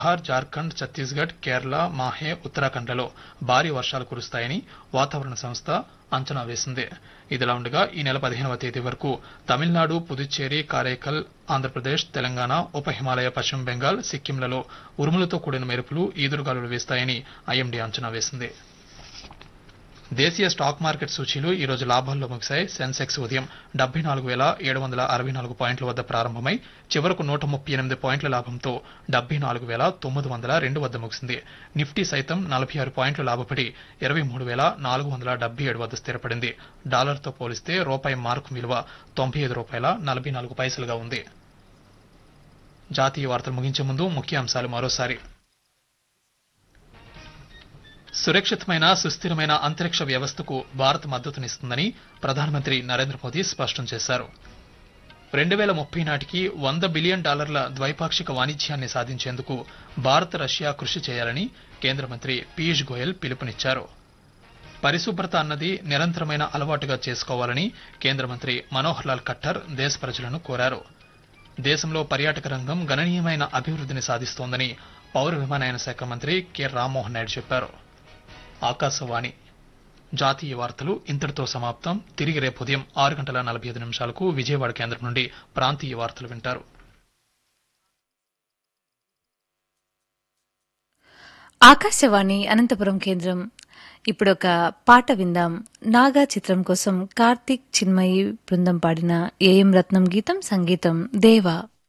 బీహార్ జార్ఖండ్ ఛత్తీస్గఢ్ కేరళ మాహే ఉత్తరాఖండ్లలో భారీ వర్షాలు కురుస్తాయని వాతావరణ సంస్థ అంచనా వేసింది ఇదిలా ఉండగా ఈ నెల పదిహేనవ తేదీ వరకు తమిళనాడు పుదుచ్చేరి కారైకల్ ఆంధ్రప్రదేశ్ తెలంగాణ ఉప హిమాలయ పశ్చిమ బెంగాల్ సిక్కింలలో ఉరుములతో కూడిన మెరుపులు ఈదురుగాలులు వీస్తాయని ఐఎండీ అంచనా వేసింది దేశీయ స్టాక్ మార్కెట్ సూచీలు ఈ రోజు లాభాల్లో ముగిశాయి సెన్సెక్స్ ఉదయం డెబ్బై నాలుగు వేల ఏడు వందల అరవై నాలుగు పాయింట్ల వద్ద ప్రారంభమై చివరకు నూట ముప్పై ఎనిమిది పాయింట్ల లాభంతో డెబ్బై నాలుగు వేల తొమ్మిది వందల రెండు వద్ద ముగిసింది నిఫ్టీ సైతం నలభై ఆరు పాయింట్లు లాభపడి ఇరవై మూడు వేల నాలుగు వందల డెబ్బై ఏడు వద్ద స్థిరపడింది డాలర్తో పోలిస్తే రూపాయి మార్కు విలువ తొంభై ఐదు రూపాయల నలభై నాలుగు పైసలుగా ఉంది జాతీయ వార్తలు ముగించే ముందు ముఖ్య అంశాలు మరోసారి సురక్షితమైన సుస్థిరమైన అంతరిక్ష వ్యవస్థకు భారత్ మద్దతునిస్తుందని ప్రధానమంత్రి నరేంద్ర మోదీ స్పష్టం చేశారు రెండు వేల ముప్పై నాటికి వంద బిలియన్ డాలర్ల ద్వైపాక్షిక వాణిజ్యాన్ని సాధించేందుకు భారత్ రష్యా కృషి చేయాలని కేంద్ర మంత్రి పీయూష్ గోయల్ పిలుపునిచ్చారు పరిశుభ్రత అన్నది నిరంతరమైన అలవాటుగా చేసుకోవాలని కేంద్ర మంత్రి మనోహర్ లాల్ ఖట్టర్ దేశ ప్రజలను కోరారు దేశంలో పర్యాటక రంగం గణనీయమైన అభివృద్ధిని సాధిస్తోందని పౌర విమానయాన శాఖ మంత్రి కె రామ్మోహన్ నాయుడు చెప్పారు ఆకాశవాణి జాతీయ వార్తలు ఇంతటితో సమాప్తం తిరిగి రేపు ఉదయం ఆరు గంటల నలభై ఐదు నిమిషాలకు విజయవాడ కేంద్రం నుండి ప్రాంతీయ వార్తలు వింటారు ఆకాశవాణి అనంతపురం కేంద్రం ఇప్పుడు ఒక పాట విందాం నాగా చిత్రం కోసం కార్తీక్ చిన్మయి బృందం పాడిన ఏఎం రత్నం గీతం సంగీతం దేవా